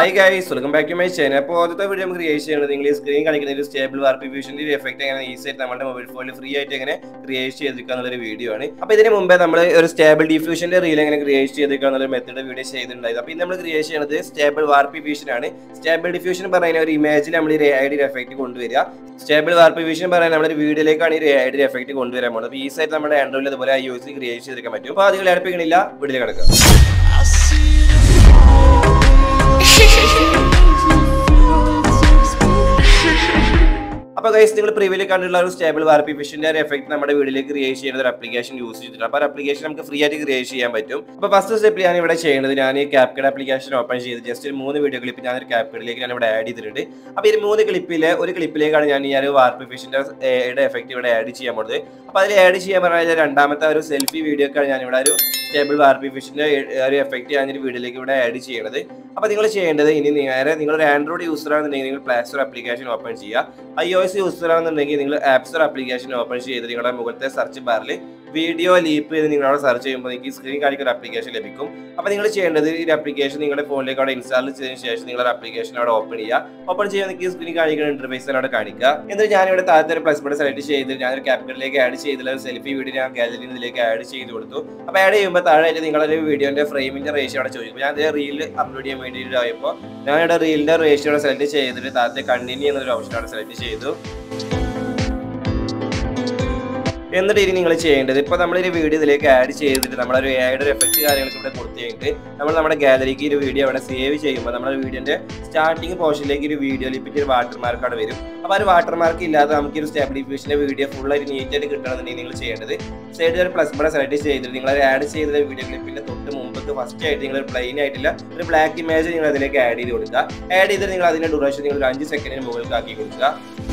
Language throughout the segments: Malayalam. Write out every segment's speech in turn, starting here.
hi guys welcome back to my channel അപ്പോൾ ആദ്യത്തെ വീഡിയോ നമുക്ക് ക്രിയേറ്റ് ചെയ്യുന്നത് നിങ്ങൾ ഈ സ്ക്രീൻ കാണിക്കുന്ന ഒരു സ്റ്റേബിൾ വാർപ്പിഫ്യൂഷൻ്റെ ഒരു എഫക്റ്റ് എങ്ങനെ ഈസി ആയിട്ട് നമ്മുടെ മൊബൈൽ ഫോണിൽ ഫ്രീ ആയിട്ട് എങ്ങനെ ക്രിയേറ്റ് ചെയ്തെടുക്കുക എന്നുള്ളൊരു വീഡിയോ ആണ് അപ്പോൾ ഇതിന് മുമ്പേ നമ്മൾ ഒരു സ്റ്റേബിൾ ഡിഫ്യൂഷൻ്റെ റീൽ എങ്ങനെ ക്രിയേറ്റ് ചെയ്തെടുക്കുക എന്നുള്ള മെത്തേഡ് വീഡിയോ ചെയ്തിട്ടുണ്ടായത് അപ്പോൾ ഇത് നമ്മൾ ക്രിയേറ്റ് ചെയ്യുന്നത് സ്റ്റേബിൾ വാർപ്പിഫ്യൂഷൻ ആണ് സ്റ്റേബിൾ ഡിഫ്യൂഷൻ പറയുന്ന ഒരു ഇമേജിൽ നമ്മൾ ഈ ഐ ഡി എഫക്റ്റ് കൊണ്ടുവരിക സ്റ്റേബിൾ വാർപ്പിഫ്യൂഷൻ പറയാൻ നമ്മളൊരു വീഡിയോയിലേക്കാണ് ഈ ഐ ഡി എഫക്റ്റ് കൊണ്ടുവരാൻ പോകുന്നത് അപ്പോൾ ഈ സൈഡ് നമ്മുടെ ആൻഡ്രോയിഡ് അതുപോലെ ഐ യൂസ് ക്രിയേറ്റ് ചെയ്തെടുക്കാൻ പറ്റും അപ്പോൾ അധികം അടുപ്പിക്കണില്ല വീട്ടിലേക്ക് കിടക്കുക അപ്പോൾ ഗൈസ് നിങ്ങൾ പ്രീവിയലി കണ്ടുള്ള ഒരു സ്റ്റേബിൾ വാർപ്പിഫിഷന്റെ ഒരു എഫക്ട് നമ്മുടെ വീട്ടിലേക്ക് ക്രിയേറ്റ് ചെയ്യുന്ന ഒരു ആപ്ലിക്കേഷൻ യൂസ് ചെയ്തിട്ടുണ്ട് അപ്പോൾ ആപ്ലിക്കേഷൻ നമുക്ക് ഫ്രീ ആയിട്ട് ക്രിയേറ്റ് ചെയ്യാൻ പറ്റും അപ്പോൾ ഫസ്റ്റ് സ്റ്റെപ്പ് ഞാൻ ഇവിടെ ചെയ്യുന്നത് ഞാൻ ഈ ക്യാപ്കഡ് ആപ്ലിക്കേഷൻ ഓപ്പൺ ചെയ്ത് ജസ്റ്റ് ഒരു മൂന്ന് വീഡിയോ ക്ലിപ്പ് ഞാൻ ഒരു ക്യാപ്കഡിലേക്ക് ഞാൻ ഇവിടെ ആഡ് ചെയ്തിട്ടുണ്ട് അപ്പോൾ ഈ മൂന്ന് ക്ലിപ്പിൽ ഒരു ക്ലിപ്പിലേക്കാണ് ഞാൻ ഈ ഒരു വാർപ്പിഫിഷന്റെ എഫക്ട് ഇവിടെ ആഡ് ചെയ്യാൻ പോകുന്നത് അപ്പോൾ അതിൽ ആഡ് ചെയ്യാൻ പറഞ്ഞാൽ രണ്ടാമത്തെ ഒരു സെൽഫി വീഡിയോക്കാണ് ഞാൻ ഇവിടെ ഒരു സ്റ്റേബിൾ വാർപ്പിഫിഷന്റെ ഒരു എഫക്ട് ഞാൻ ഒരു വീഡിയോയിലേക്ക് ഇവിടെ ആഡ് ചെയ്യണത് അപ്പോൾ നിങ്ങൾ ചെയ്യേണ്ടത് ഇനി നേരെ നിങ്ങളൊരു ആൻഡ്രോയിഡ് യൂസർ ആണെന്നുണ്ടെങ്കിൽ നിങ്ങൾ പ്ലേ സ്റ്റോർ ആപ്ലിക്കേഷൻ ഓപ്പൺ ചെയ്യുക ഐ ഒ എസ് യൂസർ ആണെന്നുണ്ടെങ്കിൽ നിങ്ങൾ ആപ്പ് സ്റ്റോർ ആപ്ലിക്കേഷൻ ഓപ്പൺ ചെയ്ത് നിങ്ങളുടെ മുകളിലത്തെ സെർച്ച് ബാറിൽ വീഡിയോ ലീപ്പ് ചെയ്ത് നിങ്ങൾ അവിടെ സെർച്ച് ചെയ്യുമ്പോൾ നിങ്ങൾക്ക് സ്ക്രീൻ കാണിക്കുന്ന ആപ്ലിക്കേഷൻ ലഭിക്കും അപ്പോൾ നിങ്ങൾ ചെയ്യേണ്ടത് ഈ ആപ്ലിക്കേഷൻ നിങ്ങളുടെ ഫോണിലേക്ക് അവിടെ ഇൻസ്റ്റാൾ ചെയ്തതിന് ശേഷം നിങ്ങളുടെ ആപ്ലിക്കേഷൻ അവിടെ ഓപ്പൺ ചെയ്യുക ഓപ്പൺ ചെയ്യാൻ നിങ്ങൾക്ക് സ്ക്രീൻ കാണിക്കുന്ന ഇന്റർഫേസ് അവിടെ കാണിക്കുക എന്നിട്ട് ഞാനിവിടെ താഴത്തെ ഒരു പ്ലസ് ബട്ടൺ സെലക്ട് ചെയ്ത് ഞാനൊരു ക്യാപ്കട്ടിലേക്ക് ആഡ് ചെയ്തില്ല ഒരു സെൽഫി വീഡിയോ ഞാൻ ഗാലറിയിൽ ഇതിലേക്ക് ആഡ് ചെയ്ത് കൊടുത്തു അപ്പോൾ ആഡ് ചെയ്യുമ്പോൾ താഴെ നിങ്ങളുടെ വീഡിയോന്റെ ഫ്രെയിമിന്റെ റേഷ്യോ അവിടെ ചോദിക്കും ഞാൻ അതിൽ റീൽ അപ്ലോഡ് ചെയ്യാൻ വേണ്ടിയിട്ടായപ്പോൾ ഞാനിവിടെ റീലിന്റെ റേഷ്യോ സെലക്ട് ചെയ്തിട്ട് താഴത്തെ കണ്ടിന്യൂ എന്നൊരു ഓപ്ഷൻ അവിടെ സെലക്ട് ചെയ്തു എന്നിട്ട് ഇനി നിങ്ങൾ ചെയ്യേണ്ടത് ഇപ്പോൾ നമ്മൾ ഈ വീഡിയോ ഇതിലേക്ക് ആഡ് ചെയ്തിട്ട് നമ്മളൊരു ആഡ് ഒരു എഫക്റ്റ് കാര്യങ്ങളൊക്കെ ഇവിടെ കൊടുത്തു കഴിഞ്ഞിട്ട് നമ്മൾ നമ്മുടെ ഗാലറിക്ക് ഒരു വീഡിയോ അവിടെ സേവ് ചെയ്യുമ്പോൾ നമ്മുടെ വീഡിയോന്റെ സ്റ്റാർട്ടിങ് പോർഷനിലേക്ക് ഒരു വീഡിയോ ലിപ്പിറ്റ് ഒരു വാട്ടർമാർക്ക് അവിടെ വരും അപ്പോൾ ആ ഒരു വാട്ടർമാർക്ക് ഇല്ലാതെ നമുക്ക് ഒരു സ്റ്റെബിലിഫിക്കേഷൻ്റെ വീഡിയോ ഫുള്ളായിട്ട് നീറ്റായിട്ട് കിട്ടണമെന്നുണ്ടെങ്കിൽ നിങ്ങൾ ചെയ്യേണ്ടത് സൈഡിൽ ഒരു പ്ലസ് ബട്ടൺ സെലക്ട് ചെയ്തിട്ട് നിങ്ങൾ ആഡ് ചെയ്ത വീഡിയോ ക്ലിപ്പിന്റെ തൊട്ട് മുമ്പ് ഫസ്റ്റ് ആയിട്ട് നിങ്ങൾ പ്ലെയിൻ ആയിട്ടില്ല ഒരു ബ്ലാക്ക് ഇമേജ് നിങ്ങൾ അതിലേക്ക് ആഡ് ചെയ്ത് കൊടുക്കുക ആഡ് ചെയ്തിട്ട് നിങ്ങൾ അതിന്റെ ഡ്യൂറേഷൻ നിങ്ങൾ ഒരു അഞ്ച് സെക്കൻഡിന് മുകളിലേക്ക് ആക്കി കൊടുക്കുക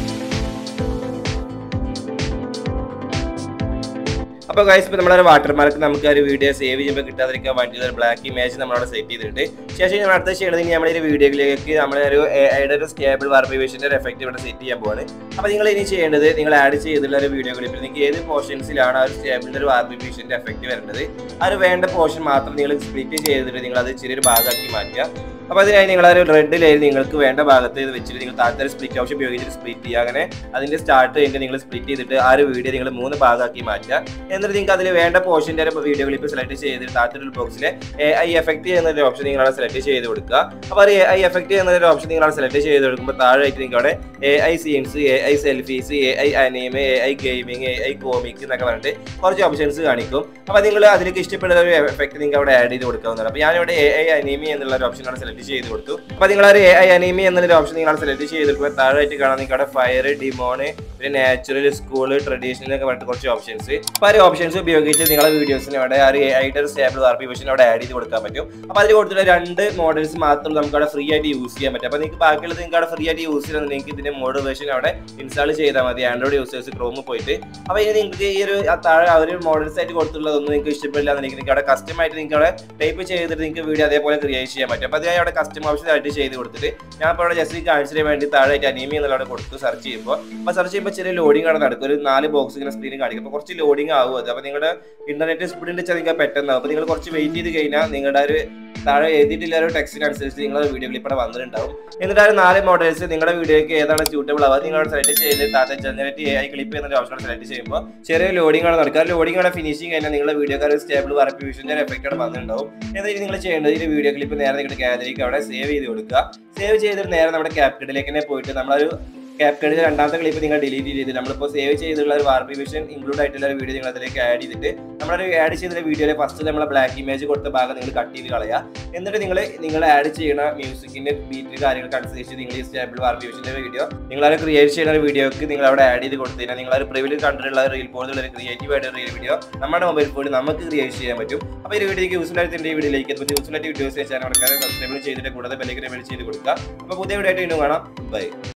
അപ്പോൾ ഗൈസ് ഇപ്പോൾ നമ്മളൊരു വാട്ടർമാർക്ക് നമുക്ക് ഒരു വീഡിയോ സേവ് ചെയ്യുമ്പോൾ കിട്ടാതിരിക്കാൻ വേണ്ടി ഒരു ബ്ലാക്ക് ഇമേജ് നമ്മളവിടെ സെറ്റ് ചെയ്തിട്ടുണ്ട് ശേഷം നമ്മൾ അടുത്ത ചെയ്യണത് ഇനി നമ്മുടെ ഒരു വീഡിയോയിലേക്ക് നമ്മുടെ ഒരു എയുടെ ഒരു സ്റ്റേബിൾ വാർപ്പിവേഷൻ്റെ ഒരു എഫക്റ്റ് ഇവിടെ സെറ്റ് ചെയ്യാൻ പോവാണ് അപ്പോൾ നിങ്ങൾ ഇനി ചെയ്യേണ്ടത് നിങ്ങൾ ആഡ് ചെയ്തിട്ടുള്ള ഒരു വീഡിയോ ക്ലിപ്പിൽ നിങ്ങൾക്ക് ഏത് പോർഷൻസിലാണ് ആ ഒരു സ്റ്റേബിളിൻ്റെ ഒരു വാർപ്പിവേഷൻ്റെ എഫക്റ്റ് വരുന്നത് ആ ഒരു വേണ്ട പോർഷൻ മാത്രം നിങ്ങൾ സ്പ്ലിറ്റ് ചെയ്തിട്ട് നിങ്ങൾ അത് ചെറിയൊരു ഭാഗമാക്കി മാറ്റുക അപ്പോൾ അതിനായി നിങ്ങൾ ഒരു റെഡ് ലൈൻ നിങ്ങൾക്ക് വേണ്ട ഭാഗത്ത് ഇത് വെച്ചിട്ട് നിങ്ങൾ താഴത്തെ സ്പ്ലിറ്റ് ഓപ്ഷൻ ഉപയോഗിച്ചിട്ട് സ്പ്ലിറ്റ് ചെയ്യുക അങ്ങനെ അതിന്റെ സ്റ്റാർട്ട് കഴിഞ്ഞിട്ട് നിങ്ങൾ സ്പ്ലിറ്റ് ചെയ്തിട്ട് ആ ഒരു വീഡിയോ നിങ്ങൾ മൂന്ന് ഭാഗമാക്കി മാറ്റുക എന്നിട്ട് നിങ്ങൾക്ക് അതിൽ വേണ്ട പോർഷൻ്റെ ഒരു വീഡിയോ ക്ലിപ്പ് സെലക്ട് ചെയ്തിട്ട് താഴത്തെ ഒരു ബോക്സിൽ എ ഐ എഫക്ട് ചെയ്യുന്ന ഒരു ഓപ്ഷൻ നിങ്ങൾ അവിടെ സെലക്ട് ചെയ്ത് കൊടുക്കുക അപ്പോൾ ഒരു എ ഐ എഫക്ട് ചെയ്യുന്ന ഒരു ഓപ്ഷൻ നിങ്ങൾ അവിടെ സെലക്ട് ചെയ്ത് കൊടുക്കുമ്പോൾ താഴെയായിട്ട് നിങ്ങൾക്ക് അവിടെ A I scenes A I selfies A I anime A I gaming A I comic എന്നൊക്കെ പറഞ്ഞിട്ട് കുറച്ച് ഓപ്ഷൻസ് കാണിക്കും അപ്പോൾ നിങ്ങൾ അതിലേക്ക് ഇഷ്ടപ്പെടുന്ന ഒരു എഫക്ട് നിങ്ങൾക്ക് അവിടെ ആഡ് ചെയ്ത് കൊടുക്കാവുന്നതാണ് അപ്പോൾ ഞാനിവിടെ എ ഐ അനീമി എന്നുള്ള ഒരു ഓപ്ഷൻ അവിടെ സെലക്ട് ചെയ്ത് കൊടുത്തു അപ്പോൾ നിങ്ങൾ ഒരു എ ഐ അനീമി എന്നൊരു ഓപ്ഷൻ നിങ്ങൾ സെലക്ട് ചെയ്തിട്ട് താഴെയായിട്ട് കാണാൻ നിങ്ങൾക്ക് അവിടെ ഫയർ ഡിമോണ് പിന്നെ നാച്ചുറൽ സ്കൂൾ ട്രഡീഷണൽ ഒക്കെ പറഞ്ഞിട്ട് കുറച്ച് ഓപ്ഷൻസ് അപ്പോൾ ആ ഒരു ഓപ്ഷൻസ് ഉപയോഗിച്ച് നിങ്ങളുടെ വീഡിയോസിന് അവിടെ ആ ഒരു എ ഐയുടെ ഒരു സ്റ്റേബിൾ വാർപ്പിവേഷൻ അവിടെ ആഡ് ചെയ്ത് കൊടുക്കാൻ പറ്റും അപ്പോൾ അതിൽ കൊടുത്തിട്ട് രണ്ട് മോഡൽസ് മാത്രം നമുക്ക് അവിടെ ഫ്രീ ആയിട്ട് യൂസ് ചെയ്യാൻ പറ്റും അപ്പോൾ നിങ്ങൾക്ക് ബാക്കിയുള്ളത് നിങ്ങൾക്ക് അവിടെ ഫ്രീ ആയിട്ട് യൂസ് ചെയ്യണമെന്നുണ്ടെങ്കിൽ ഇതിന്റെ മോഡ് വേർഷൻ അവിടെ ഇൻസ്റ്റാൾ ചെയ്താൽ മതി ആൻഡ്രോയിഡ് യൂസേഴ്സ് ക്രോമിൽ പോയിട്ട് അപ്പോൾ ഇനി നിങ്ങൾക്ക് ഈ ഒരു ആ താഴെ അവർ മോഡൽസ് ആയിട്ട് കൊടുത്തിട്ടുള്ളതൊന്നും നിങ്ങൾക്ക് ഇഷ്ടപ്പെടില്ല എന്നുണ്ടെങ്കിൽ നിങ്ങൾക്ക് അവിടെ കസ്റ്റം ആയിട്ട് നിങ്ങൾക്ക് അവിടെ ടൈപ്പ് ചെയ്തിട്ട് നിങ്ങൾക്ക് വീഡിയോ അതേപോലെ ക്രിയേറ്റ് ചെയ്യാൻ പറ്റും അപ്പോൾ അതിനായി അവിടെ കസ്റ്റം ഓപ്ഷൻ ആയിട്ട് ചെയ്ത് കൊടുത്തിട്ട് ഞാൻ ഇപ്പോൾ അവിടെ ജസ്റ്റ് കാണിച്ചതിന് വേണ്ടി താഴെ അനീമി എന്നുള്ള അവിടെ കൊടുത്തു സെർച്ച് ചെയ്യുമ്പോൾ അപ്പോൾ സെർച്ച് ചെയ്യുമ്പോൾ ചെറിയ ലോഡിംഗ് ആണ് നടക്കും ഒരു നാല് ബോക്സ് ഇങ്ങനെ സ്ക്രീനിൽ കാണിക്കും അപ്പോൾ കുറച്ച് ലോഡിംഗ് ആവും അത് അപ്പോൾ നിങ്ങളുടെ ഇന്റർനെറ്റ് സ്പീഡിൻ്റെ വെച്ചാൽ നിങ്ങൾക്ക് പെട്ടെന്നാവും അപ്പോൾ നിങ്ങൾ കുറച്ച് വെയിറ്റ് ചെയ്ത് കഴിഞ്ഞാൽ നിങ്ങളുടെ ഒരു താഴെ എഴുതിയിട്ടില്ല ഒരു ടെക്സ്റ്റിനനുസരിച്ച് നിങ്ങളുടെ വീഡിയോ ക്ലിപ്പ് ഇവിടെ വന്നിട്ടുണ്ടാവും എന്നിട്ട് ആ ഒരു നാല് മോഡൽസ് നിങ്ങളുടെ വീഡിയോയ്ക്ക് ഏതാണ് സ്യൂട്ടബിൾ ആവുക നിങ്ങൾ സെലക്ട് ചെയ്ത് താഴെ ജനറേറ്റ് എ ഐ ക്ലിപ്പ് എന്നൊരു ഓപ്ഷൻ സെലക്ട് ചെയ്യുമ്പോൾ ചെറിയ ലോഡിംഗ് ആണ് നടക്കുക ലോഡിംഗ് ആണ് ഫിനിഷിംഗ് കഴിഞ്ഞാൽ നിങ്ങളുടെ വീഡിയോക്കാർ സ്റ്റേബിൾ വർപ്പിവിഷൻ്റെ എഫക്റ്റ് അവിടെ വന്നിട്ടുണ്ടാവും എന്നിട്ട് നിങ്ങൾ ചെയ്യേണ്ടത് ഈ വീഡിയോ ക്ലിപ്പ് നേരെ നിങ്ങളുടെ ഗാലറിക്ക് അവിടെ സേവ് ചെയ്ത് കൊടുക്കുക സേവ് ചെയ്തിട്ട് നേരെ നമ്മുടെ ക്യാപ്കട്ടിലേക്ക് തന്നെ പോയിട്ട് നമ്മളൊരു ക്യാപ്കട്ടിൽ രണ്ടാമത്തെ ക്ലിപ്പ് നിങ്ങൾ ഡിലീറ്റ് ചെയ്ത് നമ്മളിപ്പോൾ സേവ് ചെയ്തിട്ടുള്ള ഒരു വാർപ്പിവിഷൻ ഇൻക്ലൂഡ് ആയിട്ടുള്ള ഒരു വീഡിയോ നിങ്ങൾ അതിലേക്ക് ആഡ് ചെയ്തിട്ട് നമ്മളൊരു ആഡ് ചെയ്ത വീഡിയോയിൽ ഫസ്റ്റ് നമ്മൾ ബ്ലാക്ക് ഇമേജ് കൊടുത്ത ഭാഗം നിങ്ങൾ കട്ട് ചെയ്ത് കളയുക എന്നിട്ട് നിങ്ങൾ നിങ്ങൾ ആഡ് ചെയ്യുന്ന മ്യൂസിക്കിന്റെ ബീറ്റ് കാര്യങ്ങൾക്ക് അനുസരിച്ച് നിങ്ങൾ ഈ സ്റ്റേബിൾ വാർപ്പിവിഷന്റെ വീഡിയോ നിങ്ങൾ അത് ക്രിയേറ്റ് ചെയ്യുന്ന വീഡിയോക്ക് നിങ്ങൾ അവിടെ ആഡ് ചെയ്ത് കൊടുത്തു കഴിഞ്ഞാൽ നിങ്ങൾ ഒരു പ്രിവിൽ കണ്ടിട്ടുള്ള റീൽ പോലുള്ള ഒരു ക്രിയേറ്റീവ് ആയിട്ട് റീൽ വീഡിയോ നമ്മുടെ മൊബൈൽ ഫോണിൽ നമുക്ക് ക്രിയേറ്റ് ചെയ്യാൻ പറ്റും അപ്പോൾ ഈ വീഡിയോക്ക് യൂസ്ഫുൾ ആയിട്ട് എൻ്റെ വീഡിയോയിലേക്ക് അപ്പോൾ യൂസ്ഫുൾ ആയിട്ട് വീഡിയോസ് ചാനൽ സബ്സ്ക്രൈബ് ചെയ്തിട്ട് കൂടാതെ ബെല്ലേക്ക് ചെയ്ത് കൊടുക്കുക അപ്പോൾ പുതിയ വീഡിയോ ആയിട്ട് വീണ്ടും കാണാം ബൈ